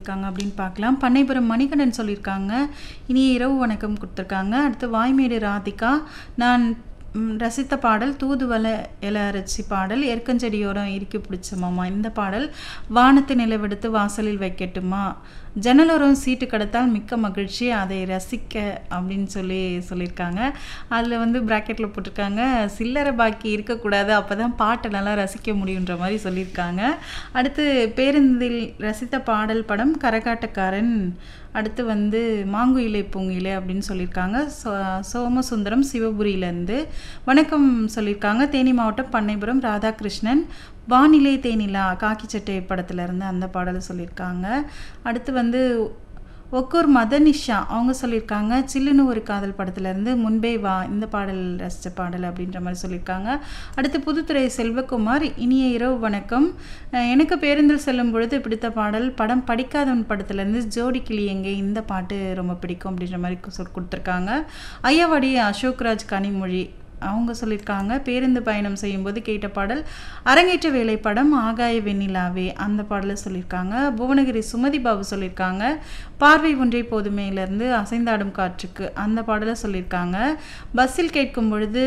சொல்லியிருக்காங்க அப்படின்னு பார்க்கலாம் பண்ணைபுரம் மணிகண்டன் சொல்லியிருக்காங்க இனிய இரவு வணக்கம் கொடுத்துருக்காங்க அடுத்து வாய்மேடு ராதிகா நான் ம், ரசித்த பாடல் தூதுவள இல அரைச்சி பாடல் எருக்கஞ்செடியோரம் இறுக்கி பிடிச்ச மாமா இந்த பாடல் வானத்து நிலவெடுத்து வாசலில் வைக்கட்டுமா ஜன்னலோரம் சீட்டு கடத்தால் மிக்க மகிழ்ச்சி அதை ரசிக்க அப்படின்னு சொல்லி சொல்லியிருக்காங்க அதில் வந்து ப்ராக்கெட்டில் போட்டிருக்காங்க சில்லறை பாக்கி இருக்கக்கூடாது அப்போ தான் பாட்டை நல்லா ரசிக்க முடியுன்ற மாதிரி சொல்லியிருக்காங்க அடுத்து பேருந்தில் ரசித்த பாடல் படம் கரகாட்டக்காரன் அடுத்து வந்து மாங்குயிலை பூங்குயிலை அப்படின்னு சொல்லியிருக்காங்க சோ சோமசுந்தரம் சிவபுரியிலேருந்து வணக்கம் சொல்லியிருக்காங்க தேனி மாவட்டம் பண்ணைபுரம் ராதாகிருஷ்ணன் வானிலை தேனிலா காக்கி சட்டை படத்துல இருந்து அந்த பாடல் சொல்லியிருக்காங்க அடுத்து வந்து ஒக்கூர் மதனிஷா அவங்க சொல்லியிருக்காங்க சில்லுன்னு ஒரு காதல் படத்துலேருந்து முன்பே வா இந்த பாடல் ரசித்த பாடல் அப்படின்ற மாதிரி சொல்லியிருக்காங்க அடுத்து புதுத்துறை செல்வகுமார் இனிய இரவு வணக்கம் அஹ் எனக்கு பேருந்தில் செல்லும் பொழுது பிடித்த பாடல் படம் படிக்காதவன் படத்துலேருந்து ஜோடி கிளி எங்கே இந்த பாட்டு ரொம்ப பிடிக்கும் அப்படின்ற மாதிரி சொல் கொடுத்துருக்காங்க ஐயாவாடி அசோக்ராஜ் கனிமொழி அவங்க சொல்லியிருக்காங்க பேருந்து பயணம் செய்யும்போது கேட்ட பாடல் அரங்கேற்ற வேலை படம் ஆகாய வெண்ணிலாவே அந்த பாடலை சொல்லியிருக்காங்க புவனகிரி சுமதி பாபு சொல்லியிருக்காங்க பார்வை ஒன்றை போதுமையிலேருந்து அசைந்தாடும் காற்றுக்கு அந்த பாடலை சொல்லியிருக்காங்க பஸ்ஸில் கேட்கும் பொழுது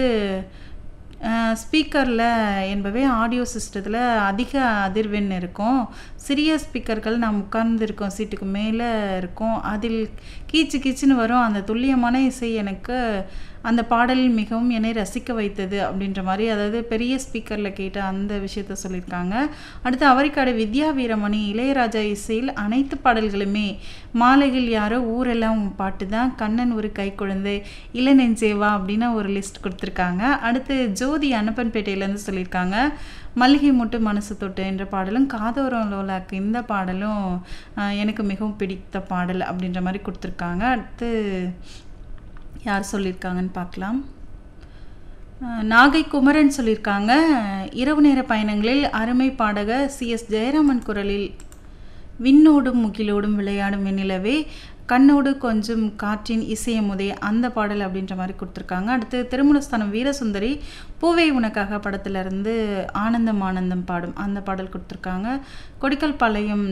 ஸ்பீக்கரில் என்பவை ஆடியோ சிஸ்டத்தில் அதிக அதிர்வெண் இருக்கும் சிறிய ஸ்பீக்கர்கள் நாம் உட்கார்ந்துருக்கோம் சீட்டுக்கு மேலே இருக்கும் அதில் கீச்சு கீச்சுன்னு வரும் அந்த துல்லியமான இசை எனக்கு அந்த பாடல் மிகவும் என்னை ரசிக்க வைத்தது அப்படின்ற மாதிரி அதாவது பெரிய ஸ்பீக்கரில் கேட்ட அந்த விஷயத்த சொல்லியிருக்காங்க அடுத்து அவரிக்காடு வித்யா வீரமணி இளையராஜா இசையில் அனைத்து பாடல்களுமே மாலையில் யாரோ ஊரெல்லாம் உன் பாட்டு தான் கண்ணன் ஒரு கை குழந்தை இளநெஞ்சேவா அப்படின்னு ஒரு லிஸ்ட் கொடுத்துருக்காங்க அடுத்து ஜோதி அனுப்பன்பேட்டையிலேருந்து சொல்லியிருக்காங்க மல்லிகை முட்டு மனசு தொட்டு என்ற பாடலும் காதோரம் லோலாக்கு இந்த பாடலும் ஆஹ், எனக்கு மிகவும் பிடித்த பாடல் அப்படின்ற மாதிரி கொடுத்துருக்காங்க அடுத்து யார் சொல்லியிருக்காங்கன்னு பார்க்கலாம் அஹ் நாகை குமரன் சொல்லியிருக்காங்க இரவு நேர பயணங்களில் அருமை பாடக சிஎஸ் ஜெயராமன் குரலில் விண்ணோடும் முகிலோடும் விளையாடும் வெண்ணிலவே கண்ணோடு கொஞ்சம் காற்றின் இசையமுதே அந்த பாடல் அப்படின்ற மாதிரி கொடுத்துருக்காங்க அடுத்து திருமணஸ்தானம் வீரசுந்தரி பூவை உனக்காக படத்துல இருந்து ஆனந்தம் ஆனந்தம் பாடும் அந்த பாடல் கொடுத்துருக்காங்க கொடிக்கல் பாளையம்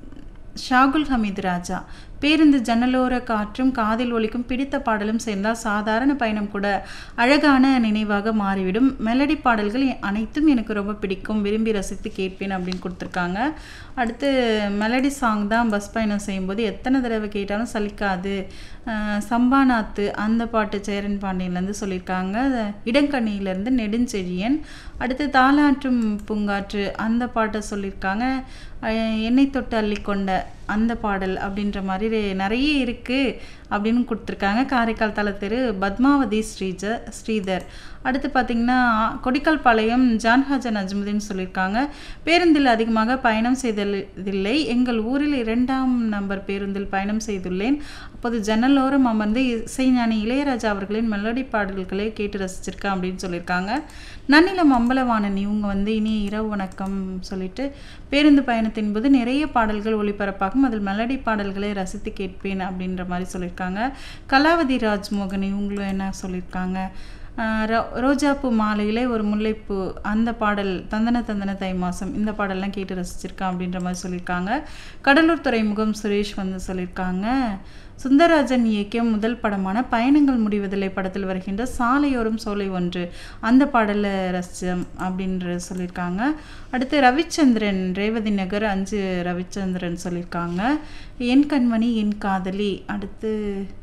ஷாகுல் ஹமீது ராஜா பேருந்து ஜன்னலோர காற்றும் காதில் ஒலிக்கும் பிடித்த பாடலும் சேர்ந்தால் சாதாரண பயணம் கூட அழகான நினைவாக மாறிவிடும் மெலடி பாடல்கள் அனைத்தும் எனக்கு ரொம்ப பிடிக்கும் விரும்பி ரசித்து கேட்பேன் அப்படின்னு கொடுத்துருக்காங்க அடுத்து மெலடி சாங் தான் பஸ் பயணம் செய்யும்போது எத்தனை தடவை கேட்டாலும் சலிக்காது அஹ் சம்பாநாத்து அந்த பாட்டு சேரன் பாண்டியன்லேருந்து சொல்லியிருக்காங்க இடங்கண்ணியிலேருந்து நெடுஞ்செழியன் அடுத்து தாலாற்றும் பூங்காற்று அந்த பாட்டை சொல்லியிருக்காங்க அஹ் எண்ணெய் தொட்டு அள்ளிக்கொண்ட அந்த பாடல் அப்படின்ற மாதிரி நிறைய இருக்குது அப்படின்னு கொடுத்துருக்காங்க காரைக்கால் தலத்தெரு பத்மாவதி ஸ்ரீஜ ஸ்ரீதர் அடுத்து பார்த்திங்கன்னா கொடிக்கல் பாளையம் ஜான்ஹாஜன் அஜ்முதீன் சொல்லியிருக்காங்க பேருந்தில் அதிகமாக பயணம் செய்ததில்லை எங்கள் ஊரில் இரண்டாம் நம்பர் பேருந்தில் பயணம் செய்துள்ளேன் அப்போது ஜன்னலோரம் அமர்ந்து இசைஞானி இளையராஜா அவர்களின் மெலடி பாடல்களை கேட்டு ரசிச்சிருக்கேன் அப்படின்னு சொல்லியிருக்காங்க நன்னிலம் அம்பலவாணன் இவங்க வந்து இனி இரவு வணக்கம் சொல்லிட்டு பேருந்து பயணத்தின் போது நிறைய பாடல்கள் ஒளிபரப்பாகும் அதில் மெலடி பாடல்களை ரசித்து கேட்பேன் அப்படின்ற மாதிரி சொல்லியிருக்காங்க கலாவதி ராஜ்மோகன் இவங்களும் என்ன சொல்லியிருக்காங்க ஆஹ் ரோ- ரோஜாப்பூ மாலையிலே ஒரு முல்லைப்பூ அந்த பாடல் தந்தன தந்தன தை மாதம் இந்த பாடல்லாம் கேட்டு ரசிச்சிருக்கேன் அப்படின்ற மாதிரி சொல்லியிருக்காங்க கடலூர் துறைமுகம் சுரேஷ் வந்து சொல்லியிருக்காங்க சுந்தரராஜன் இயக்கிய முதல் படமான பயணங்கள் முடிவதில்லை படத்தில் வருகின்ற சாலையோரம் சோலை ஒன்று அந்த பாடலை ரசிச்சம் அப்படின்ற சொல்லியிருக்காங்க அடுத்து ரவிச்சந்திரன் ரேவதி நகர் அஞ்சு ரவிச்சந்திரன் சொல்லியிருக்காங்க என் கண்மணி என் காதலி அடுத்து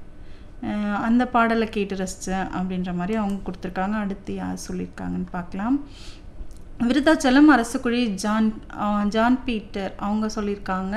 அஹ் அந்த பாடலை கேட்டு ரசித்தேன் அப்படின்ற மாதிரி அவங்க கொடுத்துருக்காங்க அடுத்து யார் சொல்லியிருக்காங்கன்னு பார்க்கலாம் விருதாச்சலம் அரசுக்குழி ஜான் அஹ் ஜான் பீட்டர் அவங்க சொல்லியிருக்காங்க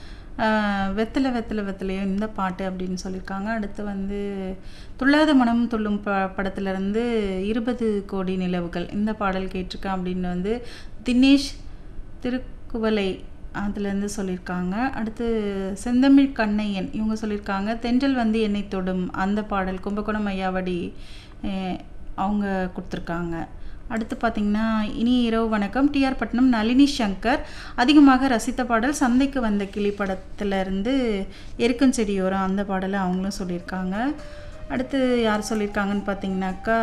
அஹ் வெத்தலை வெத்தலை வெத்தலையோ இந்த பாட்டு அப்படின்னு சொல்லியிருக்காங்க அடுத்து வந்து துள்ளாத மனம் துள்ளும் ப படத்துலேருந்து இருபது கோடி நிலவுகள் இந்த பாடல் கேட்டிருக்கேன் அப்படின்னு வந்து தினேஷ் திருக்குவளை அதுலேருந்து சொல்லியிருக்காங்க அடுத்து செந்தமிழ் கண்ணையன் இவங்க சொல்லியிருக்காங்க தென்றல் வந்து என்னை தொடும் அந்த பாடல் கும்பகோணம் ஐயாவடி அஹ், அவங்க கொடுத்துருக்காங்க அடுத்து பார்த்திங்கன்னா இனி இரவு வணக்கம் டிஆர் பட்னம் நளினி சங்கர் அதிகமாக ரசித்த பாடல் சந்தைக்கு வந்த கிளி படத்துலேருந்து எருக்கஞ்செடியோரம் அந்த பாடலை அவங்களும் சொல்லியிருக்காங்க அடுத்து யார் சொல்லியிருக்காங்கன்னு பார்த்தீங்கன்னாக்கா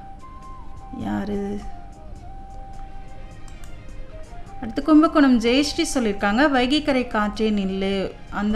யார் அடுத்து கும்பகோணம் ஜெயஸ்ரீ சொல்லியிருக்காங்க வைகைக்கரை காற்றே நில்லு அந்த